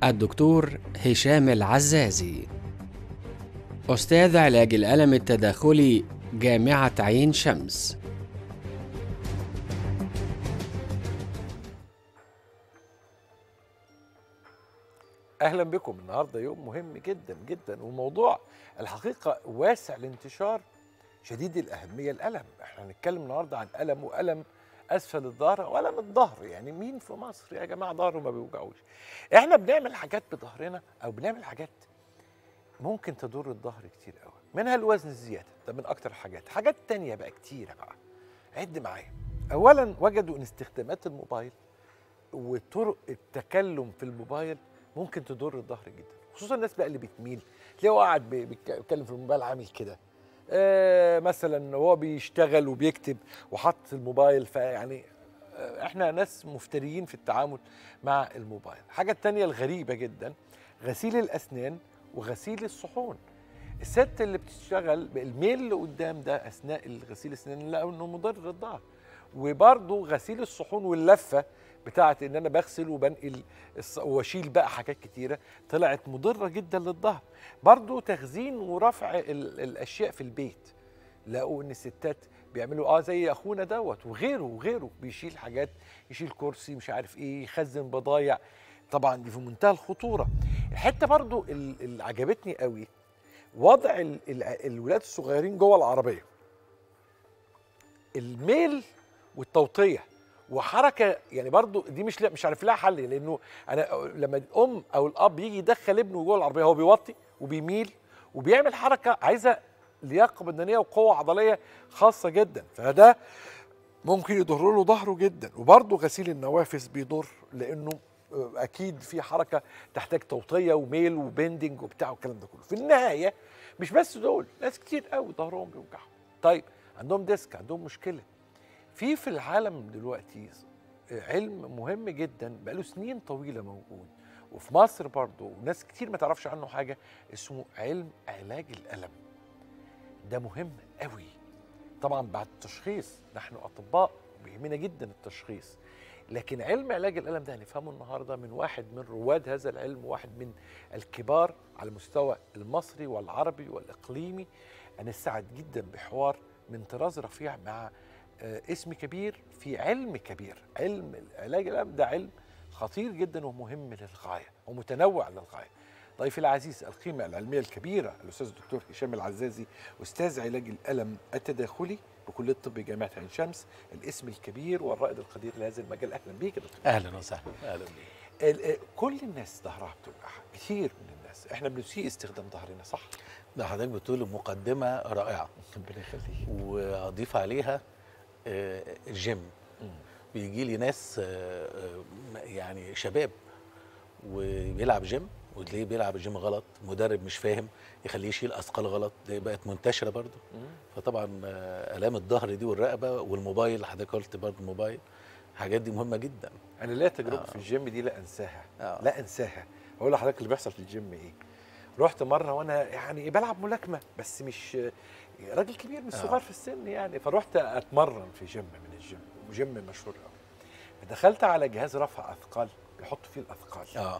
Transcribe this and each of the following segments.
الدكتور هشام العزازي أستاذ علاج الألم التداخلي جامعة عين شمس اهلا بكم النهارده يوم مهم جدا جدا وموضوع الحقيقه واسع الانتشار شديد الاهميه الالم احنا هنتكلم النهارده عن الم والم اسفل الظهر والم الظهر يعني مين في مصر يا جماعه ظهره ما بيوجعوش احنا بنعمل حاجات بظهرنا او بنعمل حاجات ممكن تضر الظهر كتير قوي منها الوزن الزياده ده من اكتر الحاجات حاجات تانية بقى كتيره بقى عد معايا اولا وجدوا ان استخدامات الموبايل وطرق التكلم في الموبايل ممكن تضر الظهر جدا خصوصا الناس بقى اللي بتميل تلاقيه قاعد بي- بيتكلم في الموبايل عامل كده آه مثلا هو بيشتغل وبيكتب وحط الموبايل فيعني آه احنا ناس مفتريين في التعامل مع الموبايل الحاجة التانية الغريبة جدا غسيل الأسنان وغسيل الصحون الست اللي بتشتغل الميل اللي قدام ده اثناء غسيل الاسنان لقوا انه مضر للظهر وبرضه غسيل الصحون واللفه بتاعت ان انا بغسل وبنقل الص- واشيل بقى حاجات كتيره طلعت مضره جدا للظهر برضه تخزين ورفع ال- الاشياء في البيت لقوا ان الستات بيعملوا اه زي اخونا دوت وغيره وغيره بيشيل حاجات يشيل كرسي مش عارف ايه يخزن بضايع طبعا دي في منتهى الخطوره الحته برضو ال- اللي عجبتني قوي وضع ال- ال- الولاد الصغيرين جوه العربيه الميل والتوطيه وحركه يعني برضو دي مش مش عارف لها حل لانه انا لما الام او الاب يجي يدخل ابنه جوه العربيه هو بيوطي وبيميل وبيعمل حركه عايزه لياقه بدنيه وقوه عضليه خاصه جدا فده ممكن يضر له ظهره جدا وبرضه غسيل النوافذ بيضر لانه آه، اكيد في حركه تحتاج توطيه وميل وبندنج وبتاع والكلام ده كله في النهايه مش بس دول ناس كتير قوي ظهرهم بيوجعهم طيب عندهم ديسك عندهم مشكله في في العالم دلوقتي علم مهم جدا بقاله سنين طويله موجود وفي مصر برضه وناس كتير ما تعرفش عنه حاجه اسمه علم علاج الالم ده مهم قوي طبعا بعد التشخيص نحن اطباء بيهمنا جدا التشخيص لكن علم علاج الالم ده هنفهمه النهارده من واحد من رواد هذا العلم واحد من الكبار على المستوى المصري والعربي والاقليمي انا سعد جدا بحوار من طراز رفيع مع آه، اسم كبير في علم كبير علم علاج الالم ده علم خطير جدا ومهم للغايه ومتنوع للغايه ضيفي العزيز القيمة العلمية الكبيرة الأستاذ الدكتور هشام العزازي أستاذ علاج الألم التداخلي بكلية الطب جامعة عين شمس الاسم الكبير والرائد القدير لهذا المجال أهلا بيك يا دكتور اهلا وسهلا اهلا بيك ال- آه، كل الناس ظهرها بتوجعها كتير من الناس احنا بنسيء استخدام ظهرنا صح؟ ده حضرتك بتقول مقدمه رائعه ربنا يخليك واضيف عليها آه، الجيم بيجي لي ناس آه، آه، يعني شباب وبيلعب جيم وتلاقيه بيلعب الجيم غلط مدرب مش فاهم يخليه يشيل اثقال غلط دي بقت منتشره برضو فطبعا آه، الام الظهر دي والرقبه والموبايل حضرتك قلت برضو الموبايل الحاجات دي مهمه جدا أنا ليا تجربة آه. في الجيم دي لا أنساها آه. لا أنساها أقول لحضرتك اللي بيحصل في الجيم إيه رحت مرة وأنا يعني بلعب ملاكمة بس مش راجل كبير مش آه. صغير في السن يعني فرحت أتمرن في جيم من الجيم وجيم مشهور قوي فدخلت على جهاز رفع أثقال بيحطوا فيه الأثقال اه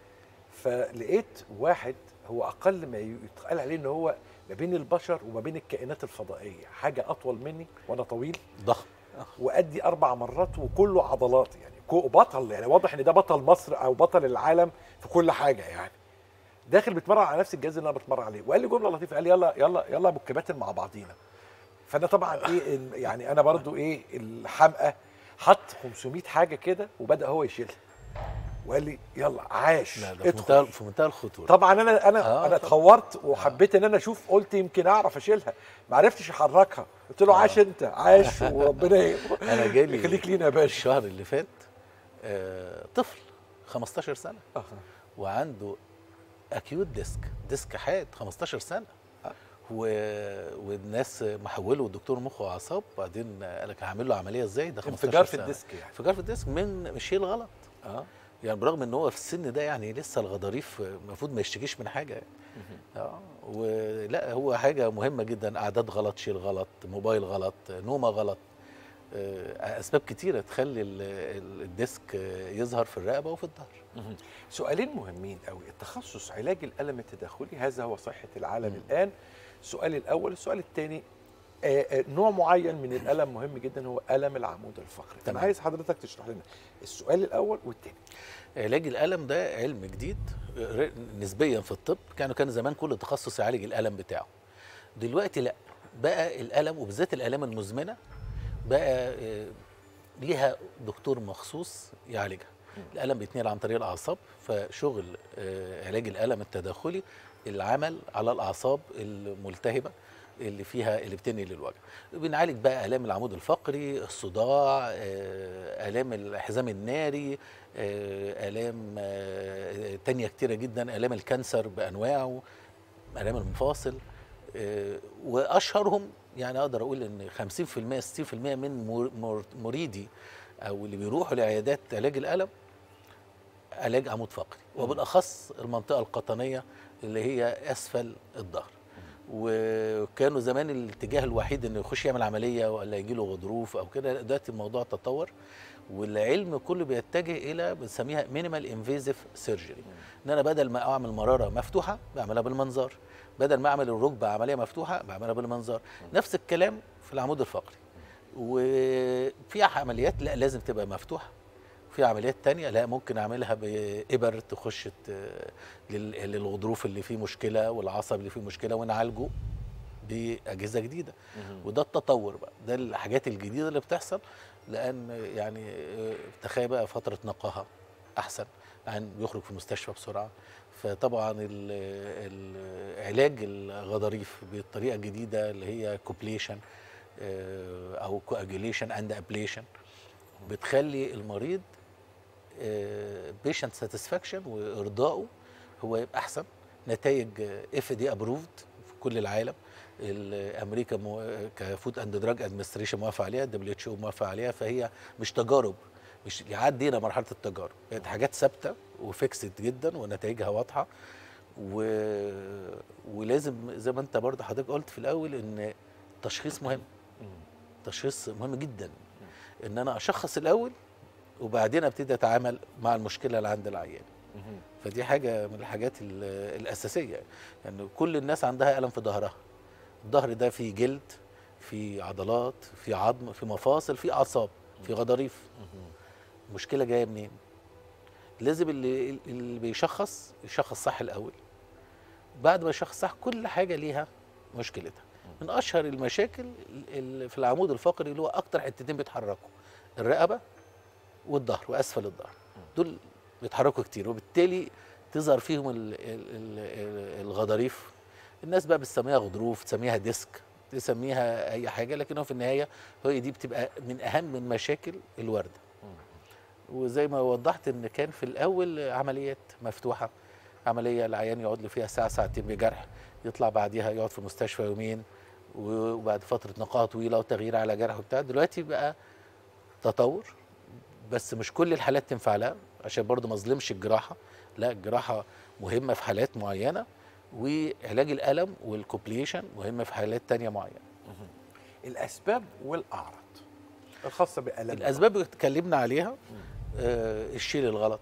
فلقيت واحد هو اقل ما يتقال عليه ان هو ما بين البشر وما بين الكائنات الفضائيه حاجه اطول مني وانا طويل ضخم وادي اربع مرات وكله عضلات يعني كو- بطل يعني واضح ان ده بطل مصر او بطل العالم في كل حاجه يعني داخل بيتمرن على نفس الجهاز اللي انا بتمرن عليه وقال لي جمله لطيفه قال لي يلا يلا يلا يا ابو الكباتن مع بعضينا فانا طبعا ايه ال- يعني انا برضو ايه الحمقى حط 500 حاجه كده وبدا هو يشيلها وقال لي يلا عاش لا ده في ادخل. منتهى في منتهى الخطوره طبعا انا انا آه، انا طبعاً. اتخورت وحبيت ان انا اشوف قلت يمكن اعرف اشيلها ما عرفتش احركها قلت له عاش انت عاش وربنا ي- انا جالي يخليك لينا يا باشا الشهر اللي فات آه، طفل 15 سنه آه. وعنده اكيوت ديسك ديسك حاد 15 سنه آه. و... والناس محوله دكتور مخ واعصاب وبعدين قال لك هعمل له عمليه ازاي ده 15 انفجار في سنة. الديسك يعني انفجار في الديسك من مش شيل غلط اه يعني برغم ان هو في السن ده يعني لسه الغضاريف المفروض ما يشتكيش من حاجه اه ولا هو حاجه مهمه جدا اعداد غلط شيل غلط موبايل غلط نومه غلط آه، اسباب كتيره تخلي ال- ال- الديسك آه، يظهر في الرقبه وفي الظهر مهم. سؤالين مهمين قوي التخصص علاج الالم التداخلي هذا هو صحه العالم مم. الان السؤال الاول السؤال الثاني نوع معين من الالم مهم جدا هو الم العمود الفقري انا تمام. عايز حضرتك تشرح لنا السؤال الاول والثاني علاج الالم ده علم جديد ر- نسبيا في الطب كانوا كان زمان كل تخصص يعالج الالم بتاعه دلوقتي لا بقى الالم وبالذات الالام المزمنه بقى آه، ليها دكتور مخصوص يعالجها الالم بيتنقل عن طريق الاعصاب فشغل آه، علاج الالم التداخلي العمل على الاعصاب الملتهبه اللي فيها اللي بتنقل الوجع بنعالج بقى الام العمود الفقري الصداع آه، الام الحزام الناري آه، الام آه، تانية كتيره جدا الام الكانسر بانواعه الام المفاصل آه، واشهرهم يعني اقدر اقول ان 50% 60% من مر- مر- مريدي او اللي بيروحوا لعيادات علاج الالم علاج عمود فقري وبالاخص المنطقه القطنيه اللي هي اسفل الظهر وكانوا زمان الاتجاه الوحيد انه يخش يعمل عمليه ولا يجي له غضروف او كده لا، دلوقتي الموضوع تطور والعلم كله بيتجه الى بنسميها مينيمال انفيزيف سيرجري ان انا بدل ما اعمل مراره مفتوحه بعملها بالمنظار بدل ما اعمل الركبه عمليه مفتوحه بعملها بالمنظار نفس الكلام في العمود الفقري وفي عمليات لا لازم تبقى مفتوحه في عمليات تانية لا ممكن اعملها بإبر تخش ت- لل- للغضروف اللي فيه مشكله والعصب اللي فيه مشكله ونعالجه باجهزه جديده وده التطور بقى ده الحاجات الجديده اللي بتحصل لان يعني آه، تخيل بقى فتره نقاهه احسن عن بيخرج في المستشفى بسرعه فطبعا ال- ال- علاج الغضاريف بالطريقه الجديده اللي هي كوبليشن او كواجوليشن اند ابليشن بتخلي المريض بيشنت ساتسفاكشن وارضائه هو يبقى احسن نتائج اف دي ابروفد في كل العالم ال- امريكا مو- كفود اند دراج ادمنستريشن موافق عليها الدبليو اتش او موافق عليها فهي مش تجارب مش عدينا مرحله التجارب بقت حاجات ثابته وفيكسد جدا ونتائجها واضحه و... ولازم زي ما انت برضه حضرتك قلت في الاول ان التشخيص مهم تشخيص مهم جدا ان انا اشخص الاول وبعدين ابتدي اتعامل مع المشكله اللي عند العيان فدي حاجه من الحاجات ال- الاساسيه يعني كل الناس عندها الم في ظهرها الظهر ده فيه جلد فيه عضلات فيه عظم فيه مفاصل فيه اعصاب فيه غضاريف المشكله جايه منين لازم اللي اللي بيشخص يشخص صح الاول بعد ما يشخص صح كل حاجه ليها مشكلتها من اشهر المشاكل اللي في العمود الفقري اللي هو اكتر حتتين بيتحركوا الرقبه والظهر واسفل الظهر دول بيتحركوا كتير وبالتالي تظهر فيهم ال ال ال الغضاريف الناس بقى بتسميها غضروف تسميها ديسك تسميها اي حاجه لكن هو في النهايه هي دي بتبقى من اهم المشاكل الوارده وزي ما وضحت ان كان في الاول عمليات مفتوحه عمليه العيان يقعد له فيها ساعه ساعتين بجرح يطلع بعديها يقعد في المستشفى يومين وبعد فتره نقاهه طويله وتغيير على جرح وبتاع دلوقتي بقى تطور بس مش كل الحالات تنفع لها عشان برضه ما اظلمش الجراحه لا الجراحه مهمه في حالات معينه وعلاج الالم والكوبليشن مهمه في حالات تانية معينه الاسباب والاعراض الخاصه بالالم الاسباب اللي اتكلمنا عليها آه الشيل الغلط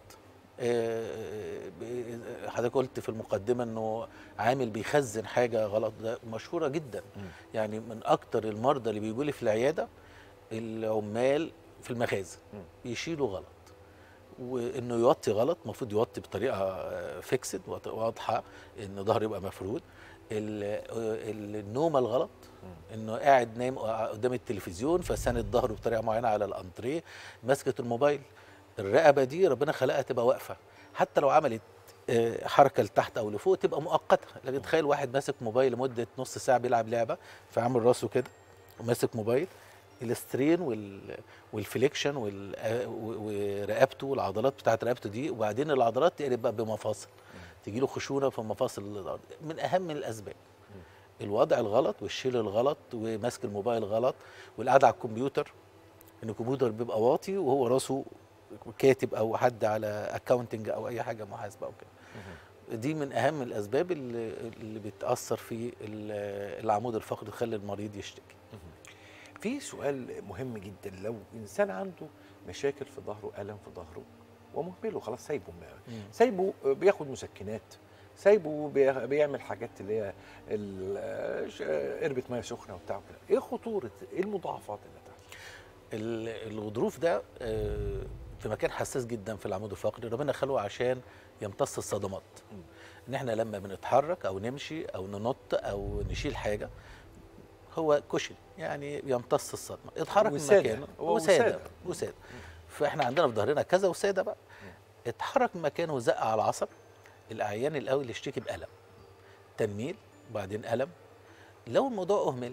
آه ب- حضرتك قلت في المقدمه انه عامل بيخزن حاجه غلط ده مشهوره جدا مم. يعني من اكتر المرضى اللي بيجوا لي في العياده العمال في المخازن مم. يشيلوا غلط وانه يوطي غلط المفروض يوطي بطريقه فيكسد واضحه ان ظهره يبقى مفرود ال- ال- النومه الغلط انه قاعد نايم قدام التلفزيون فساند ظهره بطريقه معينه على الانتريه ماسكه الموبايل الرقبه دي ربنا خلقها تبقى واقفه حتى لو عملت آه، حركه لتحت او لفوق تبقى مؤقته لكن تخيل واحد ماسك موبايل لمده نص ساعه بيلعب لعبه فعامل راسه كده وماسك موبايل الاسترين وال والفليكشن وال- آه، و- ورقبته والعضلات بتاعت رقبته دي وبعدين العضلات تقلب بقى بمفاصل تجي له خشونه في مفاصل الأرض. من اهم الاسباب الوضع الغلط والشيل الغلط وماسك الموبايل غلط والقعده على الكمبيوتر ان الكمبيوتر بيبقى واطي وهو راسه كاتب او حد على اكاونتنج او اي حاجه محاسبه او كده دي من اهم الاسباب اللي, اللي بتاثر في ال- العمود الفقري تخلي المريض يشتكي في سؤال مهم جدا لو انسان عنده مشاكل في ظهره الم في ظهره ومهمله خلاص سايبه مم. سايبه بياخد مسكنات سايبه بي- بيعمل حاجات اللي هي ال- ش- قربة ميه سخنه وبتاع وكده ايه خطوره ايه المضاعفات اللي هتحصل ال- الغضروف ده آه، في مكان حساس جدا في العمود الفقري ربنا خلقه عشان يمتص الصدمات مم. ان احنا لما بنتحرك او نمشي او ننط او نشيل حاجه هو كشن يعني يمتص الصدمه اتحرك من وسادة. مكانه هو وساده وسادة. وساده فاحنا عندنا في ظهرنا كذا وساده بقى اتحرك من مكانه وزق على العصب الاعيان الاول يشتكي بالم تنميل وبعدين الم لو الموضوع اهمل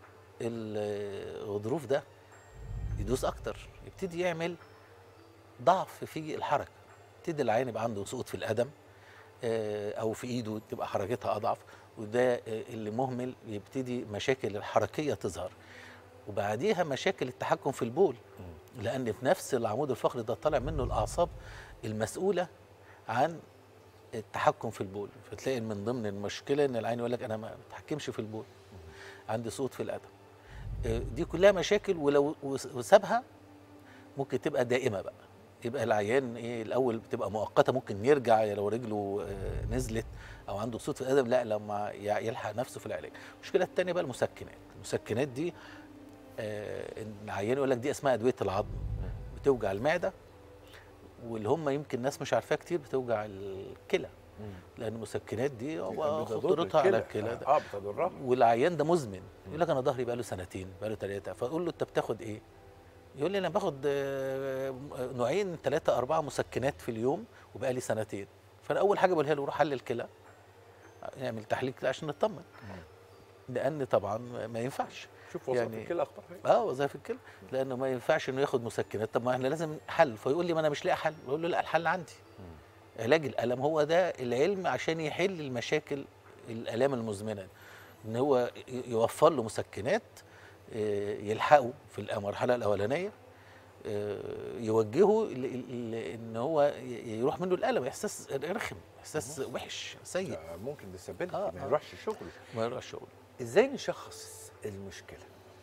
الغضروف ده يدوس اكتر يبتدي يعمل ضعف في الحركه يبتدي العين يبقى عنده سقوط في القدم آه، او في ايده تبقى حركتها اضعف وده آه، اللي مهمل يبتدي مشاكل الحركيه تظهر وبعديها مشاكل التحكم في البول لان في نفس العمود الفقري ده طالع منه الاعصاب المسؤوله عن التحكم في البول فتلاقي من ضمن المشكله ان العين يقول لك انا ما بتحكمش في البول عندي صوت في القدم آه، دي كلها مشاكل ولو وس- وسابها ممكن تبقى دائمه بقى يبقى العيان ايه الاول بتبقى مؤقته ممكن يرجع لو رجله آه، نزلت او عنده صوت في القدم لا لما ي- يلحق نفسه في العلاج المشكله الثانيه بقى المسكنات المسكنات دي آه، إن العيان يقول لك دي اسمها ادويه العظم بتوجع المعده واللي هم يمكن ناس مش عارفاها كتير بتوجع الكلى لان المسكنات دي هو بتضر خطورتها على الكلى. الكلى ده اه بتضرها والعيان ده مزمن يقول لك انا ظهري بقاله سنتين بقاله ثلاثه فاقول له انت بتاخد ايه؟ يقول لي انا باخد آه، نوعين ثلاثه اربعه مسكنات في اليوم وبقالي سنتين فانا اول حاجه بقولها له روح حلل الكلى نعمل تحليل كلى عشان نطمن لان طبعا ما ينفعش شوف وظائف يعني- الكلى اخبارها ايه اه وظائف الكلى لانه ما ينفعش انه ياخد مسكنات طب ما احنا لازم حل فيقول لي ما انا مش لاقي حل بقول له لا الحل عندي علاج الالم هو ده العلم عشان يحل المشاكل الالام المزمنه ان هو ي- يوفر له مسكنات آه، يلحقه في المرحله الاولانيه آه، يوجهه ل- ل- ان هو ي- يروح منه الالم احساس رخم احساس وحش سيء ده ممكن ديسابيلتي آه، ما آه. يروحش شغله ما يروحش شغل ازاي نشخص المشكله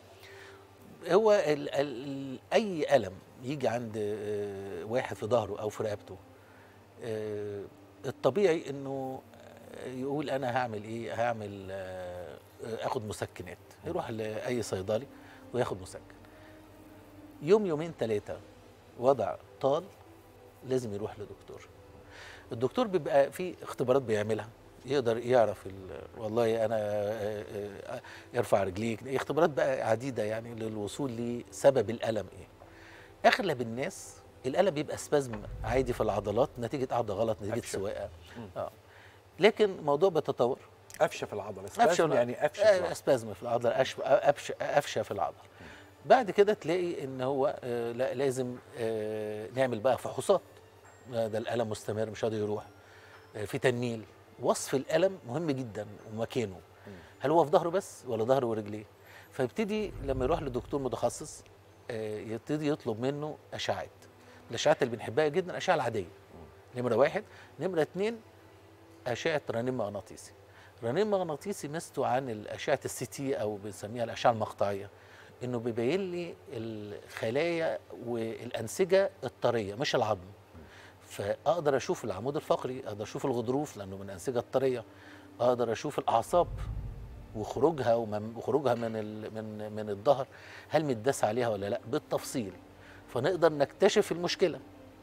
هو ال ال اي الم يجي عند آه، واحد في ظهره او في رقبته آه، الطبيعي انه آه، يقول انا هعمل ايه هعمل آه، آه، اخد مسكنات يروح لاي صيدلي وياخد مسكن يوم يومين ثلاثه وضع طال لازم يروح لدكتور الدكتور بيبقى في اختبارات بيعملها يقدر يعرف ال- والله انا آه، آه، يرفع رجليك اختبارات بقى عديده يعني للوصول لسبب الالم ايه اغلب الناس الالم بيبقى سبازم عادي في العضلات نتيجه قعده غلط نتيجه قفشة. سواقه اه لكن الموضوع بيتطور قفشه في العضله قفشه سبازم يعني قفشه في آه، العضله سبازم في العضله قفشه قفشه قفشه في العضله بعد كده تلاقي ان هو آه لا لازم آه نعمل بقى فحوصات آه، ده الالم مستمر مش قادر يروح آه في تنميل وصف الالم مهم جدا ومكانه هل هو في ظهره بس ولا ظهره ورجليه فيبتدي لما يروح لدكتور متخصص آه، يبتدي يطلب منه اشعات الاشعات اللي بنحبها جدا الاشعه العاديه نمره واحد نمره اتنين اشعه رنين مغناطيسي رنين مغناطيسي ميزته عن الاشعه السي تي او بنسميها الاشعه المقطعيه انه بيبين لي الخلايا والانسجه الطريه مش العظم فاقدر اشوف العمود الفقري اقدر اشوف الغضروف لانه من الانسجه الطريه اقدر اشوف الاعصاب وخروجها ومن- وخروجها من ال- من من الظهر هل متداس عليها ولا لا بالتفصيل فنقدر نكتشف المشكله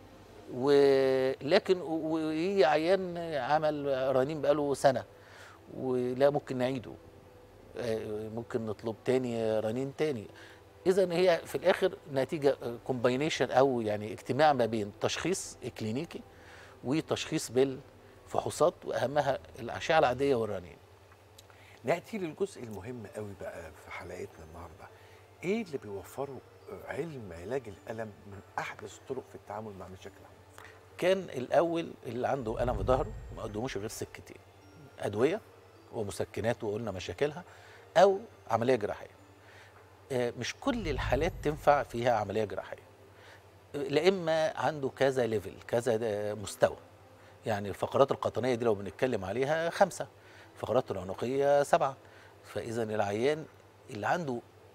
ولكن ويجي عيان عمل رنين بقاله سنه ولا ممكن نعيده آه، ممكن نطلب تاني رنين تاني اذا هي في الاخر نتيجه كومباينيشن او يعني اجتماع ما بين تشخيص كلينيكي وتشخيص بالفحوصات واهمها الاشعه العاديه والرنين ناتي للجزء المهم قوي بقى في حلقتنا النهارده ايه اللي بيوفره علم علاج الالم من احدث الطرق في التعامل مع مشاكل العمود كان الاول اللي عنده الم في ظهره ما قدموش غير سكتين ادويه ومسكنات وقلنا مشاكلها او عمليه جراحيه آه، مش كل الحالات تنفع فيها عمليه جراحيه آه، لا اما عنده كذا ليفل كذا آه، مستوى يعني الفقرات القطنيه دي لو بنتكلم عليها خمسه الفقرات العنقيه سبعه فاذا العيان اللي عنده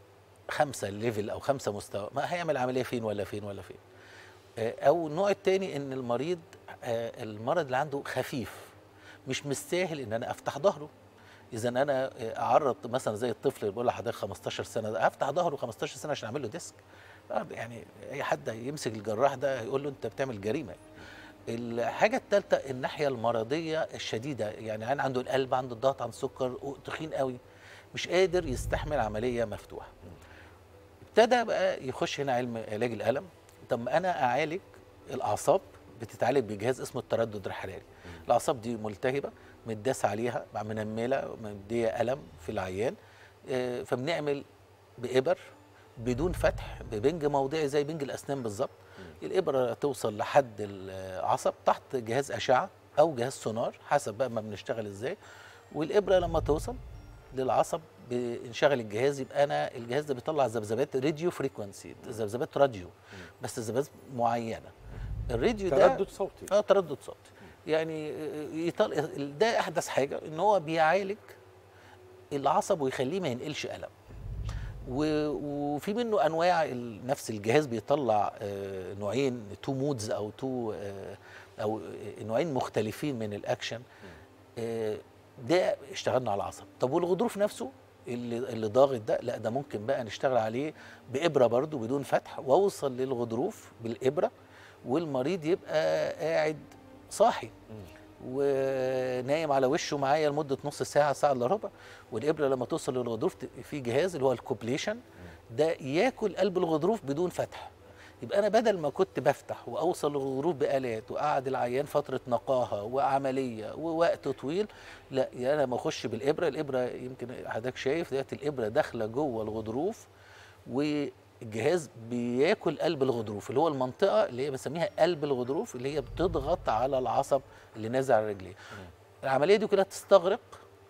خمسه ليفل او خمسه مستوى ما هيعمل عمليه فين ولا فين ولا فين آه، او النوع الثاني ان المريض آه، المرض اللي عنده خفيف مش مستاهل ان انا افتح ظهره اذا انا آه، اعرض مثلا زي الطفل اللي بقول لحضرتك 15 سنه ده افتح ظهره 15 سنه عشان اعمل له ديسك آه، يعني اي حد يمسك الجراح ده يقول له انت بتعمل جريمه الحاجة الثالثة الناحية المرضية الشديدة يعني عين عنده القلب عنده الضغط عنده السكر تخين قوي مش قادر يستحمل عملية مفتوحة ابتدى بقى يخش هنا علم علاج الألم طب ما أنا أعالج الأعصاب بتتعالج بجهاز اسمه التردد الحراري الأعصاب دي ملتهبة متداس عليها مع منملة مدية ألم في العيان آه، فبنعمل بإبر بدون فتح ببنج موضعي زي بنج الأسنان بالظبط الإبرة توصل لحد العصب تحت جهاز أشعة أو جهاز سونار حسب بقى ما بنشتغل إزاي والإبرة لما توصل للعصب بنشغل الجهاز يبقى انا الجهاز ده بيطلع ذبذبات راديو فريكونسي ذبذبات راديو بس ذبذبات معينه الراديو ده تردد صوتي اه تردد صوتي يعني يطل... ده احدث حاجه ان هو بيعالج العصب ويخليه ما ينقلش الم و... وفي منه انواع ال- نفس الجهاز بيطلع آه، نوعين تو مودز او تو آه، او نوعين مختلفين من الاكشن آه، ده اشتغلنا على العصب طب والغضروف نفسه اللي اللي ضاغط ده لا ده ممكن بقى نشتغل عليه بابره برضو بدون فتح واوصل للغضروف بالابره والمريض يبقى قاعد صاحي ونايم على وشه معايا لمده نص ساعه ساعه الا ربع والابره لما توصل للغضروف ت- في جهاز اللي هو الكوبليشن ده ياكل قلب الغضروف بدون فتح يبقى انا بدل ما كنت بفتح واوصل للغضروف بالات واقعد العيان فتره نقاهه وعمليه ووقت طويل لا يعني انا ما اخش بالابره الابره يمكن حضرتك شايف ديت الابره داخله جوه الغضروف والجهاز بياكل قلب الغضروف اللي هو المنطقه اللي هي بسميها قلب الغضروف اللي هي بتضغط على العصب اللي نازل على الرجلين العمليه دي كلها تستغرق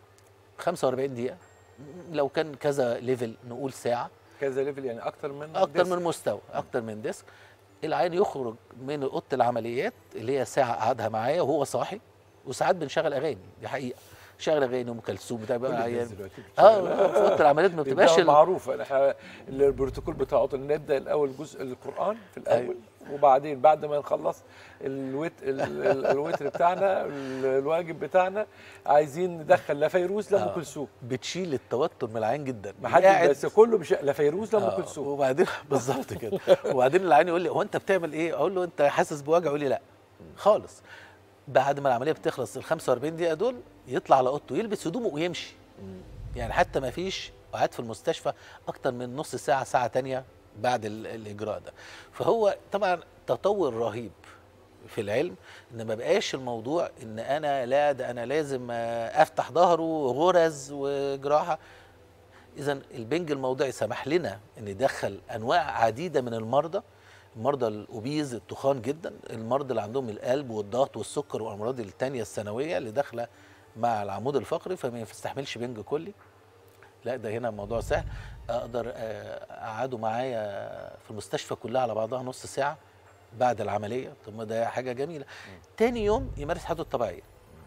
45 دقيقه لو كان كذا ليفل نقول ساعه كذا ليفل يعني اكتر من اكتر ديسك. من مستوى اكتر من ديسك العيان يخرج من اوضه العمليات اللي هي ساعه قعدها معايا وهو صاحي وساعات بنشغل اغاني دي حقيقه شغل اغاني ام كلثوم بتاع كل بقى الناس العيان دلوقتي اه بتشتغل. في اوضه العمليات ما بتبقاش بتبقاش ال- معروفه احنا البروتوكول بتاعه نبدا الاول جزء القران في الاول أيوة. وبعدين بعد ما نخلص الوت ال- ال- الوتر بتاعنا ال- الواجب بتاعنا عايزين ندخل لا فيروز لا ام آه. كلثوم بتشيل التوتر من العين جدا ما حد قاعد- بس كله مش لا فيروز لا ام آه، كلثوم وبعدين بالظبط كده وبعدين العيان يقول لي هو انت بتعمل ايه اقول له انت حاسس بوجع يقول لي لا خالص بعد ما العمليه بتخلص ال 45 دقيقه دول يطلع على اوضته يلبس هدومه ويمشي يعني حتى ما فيش قعد في المستشفى اكتر من نص ساعه ساعه تانية بعد ال- الاجراء ده فهو طبعا تطور رهيب في العلم ان ما بقاش الموضوع ان انا لا ده انا لازم آه، افتح ظهره غرز وجراحه اذا البنج الموضعي سمح لنا ان ندخل انواع عديده من المرضى المرضى الاوبيز التخان جدا المرضى اللي عندهم القلب والضغط والسكر والامراض التانية الثانويه اللي داخله مع العمود الفقري فما يستحملش بنج كلي لا ده هنا الموضوع سهل اقدر آه، اقعده معايا في المستشفى كلها على بعضها نص ساعه بعد العمليه طب ما ده حاجه جميله تاني يوم يمارس حياته الطبيعيه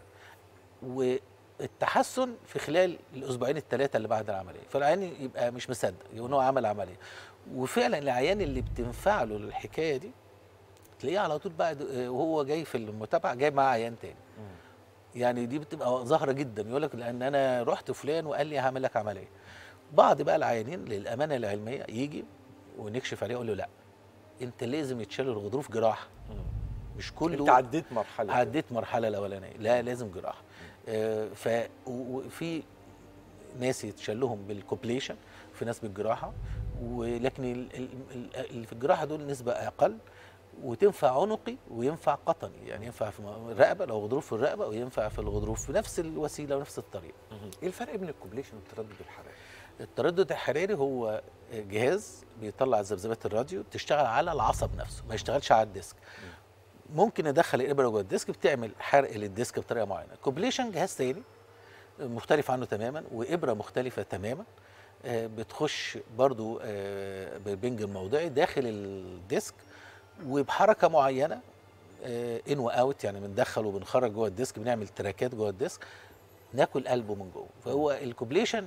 والتحسن في خلال الاسبوعين الثلاثه اللي بعد العمليه فالعيان يبقى مش مصدق يقول إن هو عمل عمليه وفعلا العيان اللي بتنفع له الحكايه دي تلاقيه على طول بعد آه، وهو جاي في المتابعه جاي معاه عيان تاني يعني دي بتبقى ظاهره جدا يقول لك لان انا رحت فلان وقال لي هعمل لك عمليه بعض بقى العيانين للامانه العلميه يجي ونكشف عليه يقول له لا انت لازم يتشال الغضروف جراحه مش كله انت عديت مرحله عديت مرحله الاولانيه لا لازم جراحه آه، ف و- وفي ناس يتشال لهم بالكوبليشن في ناس بالجراحه ولكن ال- ال- ال- اللي في الجراحه دول نسبه اقل وتنفع عنقي وينفع قطني يعني ينفع في الرقبه لو غضروف في الرقبه وينفع في الغضروف بنفس الوسيله ونفس الطريقه ايه الفرق بين الكوبليشن والتردد الحراري التردد الحراري هو جهاز بيطلع ذبذبات الراديو بتشتغل على العصب نفسه ما يشتغلش على الديسك ممكن ندخل الابره جوه الديسك بتعمل حرق للديسك بطريقه معينه الكوبليشن جهاز تاني مختلف عنه تماما وابره مختلفه تماما آه، بتخش برضو آه، بالبنج الموضعي داخل الديسك وبحركه معينه ان واوت يعني بندخل وبنخرج جوه الديسك بنعمل تراكات جوه الديسك ناكل قلبه من جوه فهو الكوبليشن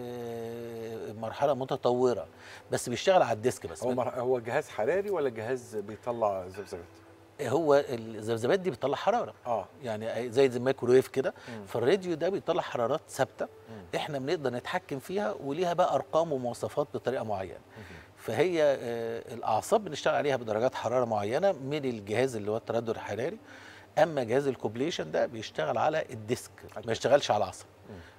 آه، مرحله متطوره بس بيشتغل على الديسك بس هو مر- هو جهاز حراري ولا جهاز بيطلع ذبذبات؟ هو الذبذبات دي بتطلع حراره اه يعني زي الميكروويف كده مم. فالراديو ده بيطلع حرارات ثابته مم. احنا بنقدر نتحكم فيها وليها بقى ارقام ومواصفات بطريقه معينه فهي آه، الاعصاب بنشتغل عليها بدرجات حراره معينه من الجهاز اللي هو التردد الحراري اما جهاز الكوبليشن ده بيشتغل على الديسك ما يشتغلش على العصب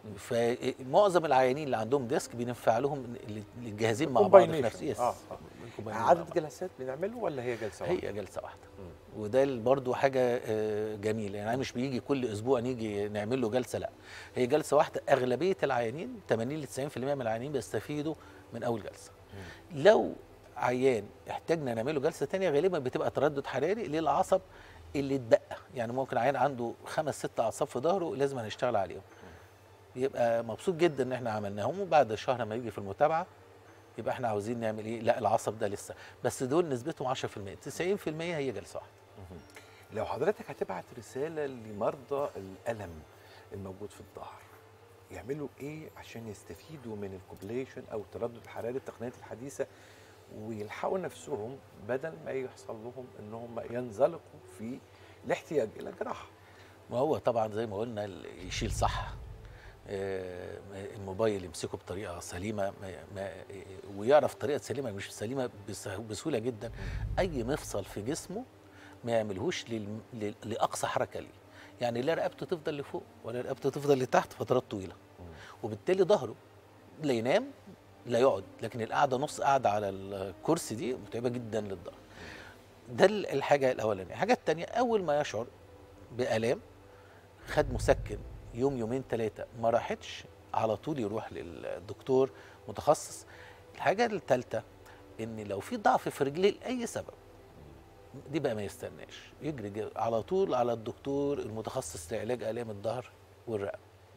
فمعظم العيانين اللي عندهم ديسك بينفع لهم ال- الجهازين مع بعض في Combination. نفس يس آه. الكومباينيشن مع عدد بعض. جلسات بنعمله ولا هي جلسه واحده؟ هي جلسه واحده وده ال- برضو حاجه آه، جميله يعني مش بيجي كل اسبوع نيجي نعمل له جلسه لا هي جلسه واحده اغلبيه العيانين 80 ل 90% من العيانين بيستفيدوا من اول جلسه لو عيان احتاجنا نعمل له جلسه ثانيه غالبا بتبقى تردد حراري للعصب اللي اتبقى يعني ممكن عيان عنده خمس ست اعصاب في ظهره لازم هنشتغل عليهم يبقى مبسوط جدا ان احنا عملناهم وبعد شهر لما يجي في المتابعه يبقى احنا عاوزين نعمل ايه لا العصب ده لسه بس دول نسبتهم 10% 90% هي جلسه واحده لو حضرتك هتبعت رساله لمرضى الالم الموجود في الظهر يعملوا ايه عشان يستفيدوا من الكوبليشن او التردد الحراري التقنيات الحديثه ويلحقوا نفسهم بدل ما يحصل لهم ان هم ينزلقوا في الاحتياج الى جراحه ما هو طبعا زي ما قلنا ال- يشيل صح آه، الموبايل يمسكه بطريقه سليمه ما ما ويعرف طريقه سليمه مش سليمه بس- بسهوله جدا اي مفصل في جسمه ما يعملهوش لل- لل- لاقصى حركه ليه يعني لا رقبته تفضل لفوق ولا رقبته تفضل لتحت فترات طويله وبالتالي ظهره لا ينام لا يقعد لكن القعده نص قعده على الكرسي دي متعبه جدا للظهر ده ال- الحاجه الاولانيه الحاجه الثانيه اول ما يشعر بالام خد مسكن يوم يومين ثلاثه ما راحتش على طول يروح للدكتور متخصص الحاجه الثالثه ان لو في ضعف في رجليه لاي سبب دي بقى ما يستناش يجري جري على طول على الدكتور المتخصص لعلاج الام الظهر والرقبه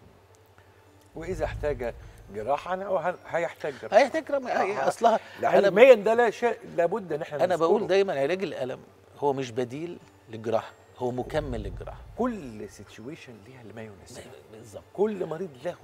واذا احتاج جراحه أنا- هو هيحتاج جراحه هي فكره هي آه. اصلها لا انا ب... علميا ده لا شيء لابد ان احنا انا بقول نذكره. دايما علاج الالم هو مش بديل للجراحه هو مكمل للجراحه كل سيتويشن ليها اللي ما يناسبها بالظبط كل مريض له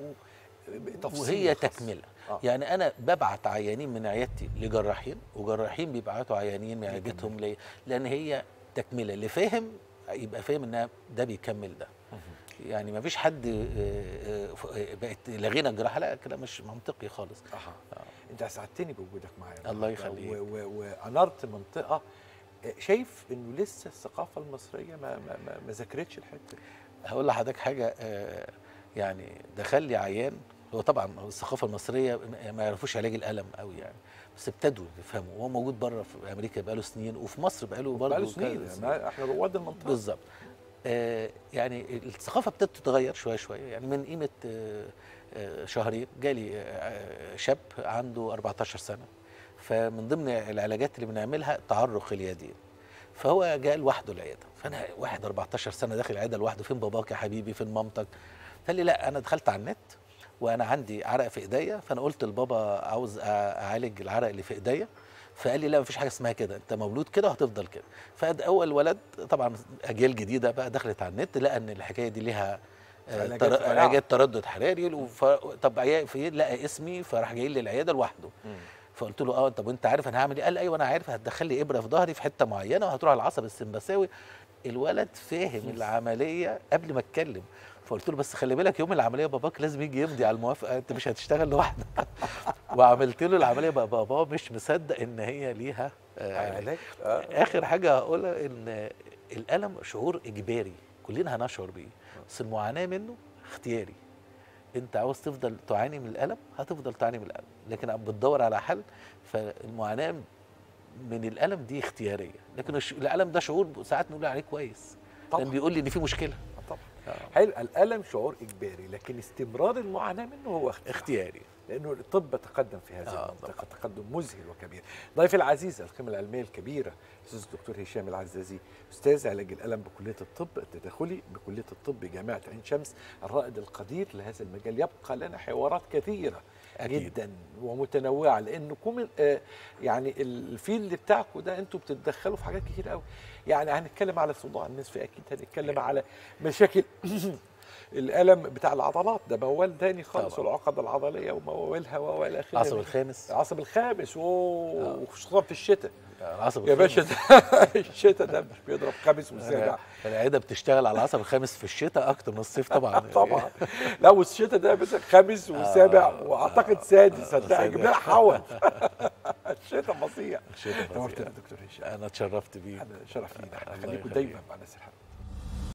تفصيل وهي خاص. تكمله آه. يعني انا ببعت عيانين من عيادتي لجراحين وجراحين بيبعتوا عيانين من عيادتهم ليا لان هي تكمله اللي فاهم يبقى فاهم انها ده بيكمل ده يعني ما فيش حد آه، آه، ف- آه، بقت لغينا الجراحه لا كلام مش منطقي خالص أها. انت اسعدتني بوجودك معايا الله النهاردة يخليك. و- و- وانرت منطقه آه، شايف انه لسه الثقافه المصريه ما ما ما, ما ذاكرتش الحته دي. هقول لحضرتك حاجه آه، يعني دخل لي عيان هو طبعا الثقافه المصريه ما- ما يعرفوش علاج الالم قوي يعني بس ابتدوا يفهموا وهو موجود بره في امريكا بقاله سنين وفي مصر بقاله برضه بقاله سنين كذا ما احنا رواد المنطقه بالظبط آه يعني الثقافه ابتدت تتغير شويه شويه يعني من قيمه آه آه شهرين جالي آه شاب عنده 14 سنه فمن ضمن العلاجات اللي بنعملها تعرق اليدين فهو جاء لوحده العياده فانا واحد 14 سنه داخل العياده لوحده فين باباك يا حبيبي فين مامتك قال لي لا انا دخلت على النت وانا عندي عرق في ايديا فانا قلت لبابا عاوز أ- اعالج العرق اللي في ايديا فقال لي لا مفيش حاجه اسمها كده انت مولود كده وهتفضل كده فاول ولد طبعا اجيال جديده بقى دخلت على النت لقى ان الحكايه دي ليها آه، علاجات تر- رائعة. علاجات تردد حراري وف... طب عيا- في لقى اسمي فراح جاي لي العياده لوحده فقلت له اه طب وانت عارف انا هعمل ايه؟ قال ايوه انا عارف هتدخل لي ابره في ظهري في حته معينه وهتروح على العصب السمبثاوي الولد فاهم العمليه قبل ما اتكلم فقلت له بس خلي بالك يوم العمليه باباك لازم يجي يمضي على الموافقه انت مش هتشتغل لوحدك وعملت له العمليه بقى بابا مش مصدق ان هي ليها آه، علاج علاج آه. اخر حاجه هقولها ان الالم شعور اجباري كلنا هنشعر بيه بس المعاناه منه اختياري انت عاوز تفضل تعاني من الالم هتفضل تعاني من الالم لكن بتدور على حل فالمعاناه من الالم دي اختياريه لكن الش- الالم ده شعور ساعات نقول عليه كويس طبعاً. لان بيقول لي ان في مشكله طبعا آه. حلو الالم شعور اجباري لكن استمرار المعاناه منه هو اختيار اختياري لانه الطب تقدم في هذه آه، المنطقه تقدم مذهل وكبير ضيفي العزيز القيمه العلميه الكبيره الاستاذ الدكتور هشام العزازي استاذ علاج الالم بكليه الطب التداخلي بكليه الطب جامعه عين شمس الرائد القدير لهذا المجال يبقى لنا حوارات كثيره أكيد. جدا ومتنوعه لانكم آه، يعني الفيلد بتاعكم ده انتوا بتتدخلوا في حاجات كتير قوي يعني هنتكلم على صداع النصفي اكيد هنتكلم على مشاكل الالم بتاع العضلات ده موال تاني خالص طبعا. والعقد العضليه وموالها والى اخره العصب الخامس العصب الخامس اوه وخصوصا في الشتاء العصب يا الخامس. باشا ده الشتاء ده مش بيضرب خامس وسابع أنا- العياده بتشتغل على العصب الخامس في الشتاء اكتر من الصيف طبعا طبعا لا والشتاء ده مثلا خامس وسابع واعتقد سادس هتلاقي سادس. جميع حول الشتاء فظيع الشتاء فظيع. نورتنا يا دكتور هشام انا اتشرفت بيه انا شرف لينا احنا الله خليكم يخليك. دايما مع ناس الحلوه